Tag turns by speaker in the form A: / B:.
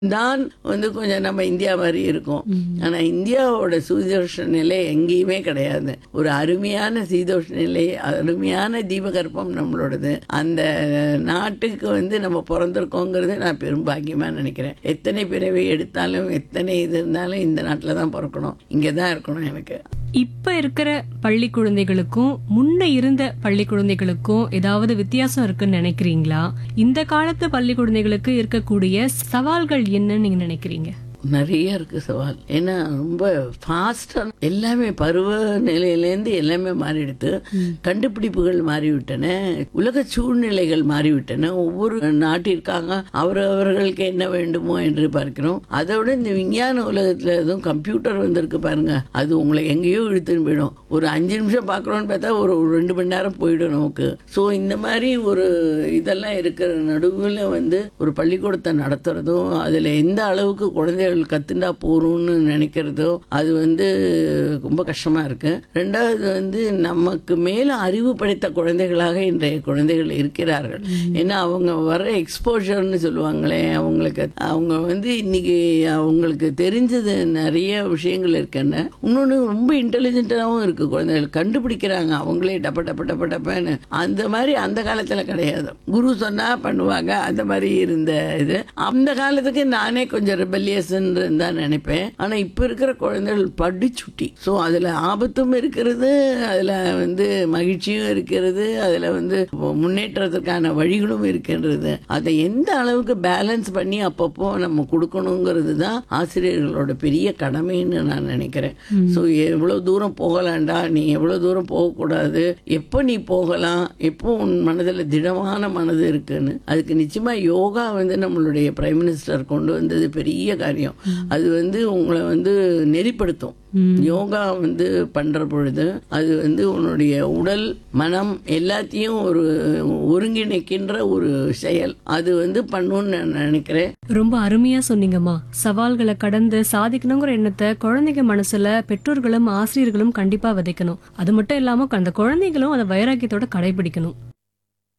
A: தான் வந்து கொஞ்சம் நம்ம இந்தியா மாதிரி இருக்கும் ஆனா இந்தியாவோட சீதோஷ்ண நிலை எங்கேயுமே கிடையாது ஒரு அருமையான சீதோஷ்ண நிலை அருமையான தீபகற்பம் நம்மளோடது அந்த நாட்டுக்கு வந்து நம்ம பிறந்திருக்கோங்கிறது நான் பெரும் பாக்கியமா நினைக்கிறேன் எத்தனை பிறவி எடுத்தாலும் எத்தனை இது இருந்தாலும் இந்த நாட்டில் தான் பிறக்கணும் இங்கே தான் இருக்கணும் எனக்கு
B: இப்ப இருக்கிற பள்ளி குழந்தைகளுக்கும் முன்ன இருந்த பள்ளி குழந்தைகளுக்கும் ஏதாவது வித்தியாசம் இருக்குன்னு நினைக்கிறீங்களா இந்த காலத்து பள்ளி குழந்தைகளுக்கு இருக்கக்கூடிய சவால்கள் என்னன்னு நீங்க நினைக்கிறீங்க
A: நிறைய இருக்கு சவால் ஏன்னா ரொம்ப ஃபாஸ்டா எல்லாமே பருவ நிலையிலேருந்து எல்லாமே மாறிடுது கண்டுபிடிப்புகள் மாறிவிட்டன உலக சூழ்நிலைகள் மாறிவிட்டன ஒவ்வொரு நாட்டிற்காக அவரவர்களுக்கு என்ன வேண்டுமோ என்று பார்க்கிறோம் அதோட இந்த விஞ்ஞான உலகத்துல எதுவும் கம்ப்யூட்டர் வந்திருக்கு பாருங்க அது உங்களை எங்கேயோ இழுத்துன்னு போயிடும் ஒரு அஞ்சு நிமிஷம் பார்க்குறோன்னு பார்த்தா ஒரு ஒரு ரெண்டு மணி நேரம் போயிடும் நமக்கு ஸோ இந்த மாதிரி ஒரு இதெல்லாம் இருக்கிற நடுவில் வந்து ஒரு பள்ளிக்கூடத்தை நடத்துறதும் அதில் எந்த அளவுக்கு குழந்தைகள் கத்துண்டா போறோம்னு நினைக்கிறதோ அது வந்து ரொம்ப கஷ்டமா இருக்கு ரெண்டாவது வந்து நமக்கு மேல அறிவு படைத்த குழந்தைகளாக இன்றைய குழந்தைகள் இருக்கிறார்கள் ஏன்னா அவங்க வர எக்ஸ்போஷர்னு சொல்லுவாங்களே அவங்களுக்கு அவங்க வந்து இன்னைக்கு அவங்களுக்கு தெரிஞ்சது நிறைய விஷயங்கள் இருக்குன்னு இன்னொன்று ரொம்ப இன்டெலிஜென்ட்டாகவும் இருக்கு குழந்தைகள் கண்டுபிடிக்கிறாங்க அவங்களே டப்ப டப்ப டப்ப டப்பன்னு அந்த மாதிரி அந்த காலத்தில் கிடையாது குரு சொன்னா பண்ணுவாங்க அந்த மாதிரி இருந்த இது அந்த காலத்துக்கு நானே கொஞ்சம் ரிபல்லியஸ் தான் நினைப்பேன் ஆனா இப்ப இருக்கிற குழந்தைகள் படிச்சுட்டி ஸோ அதுல ஆபத்தும் இருக்கிறது அதுல வந்து மகிழ்ச்சியும் இருக்கிறது அதுல வந்து முன்னேற்றத்துக்கான வழிகளும் இருக்கின்றது அதை எந்த அளவுக்கு பேலன்ஸ் பண்ணி அப்பப்போ நம்ம கொடுக்கணுங்கிறது தான் ஆசிரியர்களோட பெரிய கடமைன்னு நான் நினைக்கிறேன் ஸோ எவ்வளவு தூரம் போகலாண்டா நீ எவ்வளவு தூரம் போகக்கூடாது எப்போ நீ போகலாம் எப்போ உன் மனதில் திடமான மனது இருக்குன்னு அதுக்கு நிச்சயமா யோகா வந்து நம்மளுடைய பிரைம் மினிஸ்டர் கொண்டு வந்தது பெரிய காரியம் அது வந்து உங்களை வந்து நெறிப்படுத்தும் யோகா வந்து பண்ற பொழுது அது வந்து உன்னுடைய உடல் மனம் எல்லாத்தையும் ஒரு ஒருங்கிணைக்கின்ற ஒரு செயல் அது வந்து பண்ணுன்னு நான் நினைக்கிறேன்
B: ரொம்ப அருமையா சொன்னீங்கம்மா சவால்களை கடந்து சாதிக்கணுங்கிற எண்ணத்தை குழந்தைங்க மனசுல பெற்றோர்களும் ஆசிரியர்களும் கண்டிப்பா விதைக்கணும் அது மட்டும் இல்லாம அந்த குழந்தைகளும் அதை வைராக்கியத்தோட கடைபிடிக்கணும்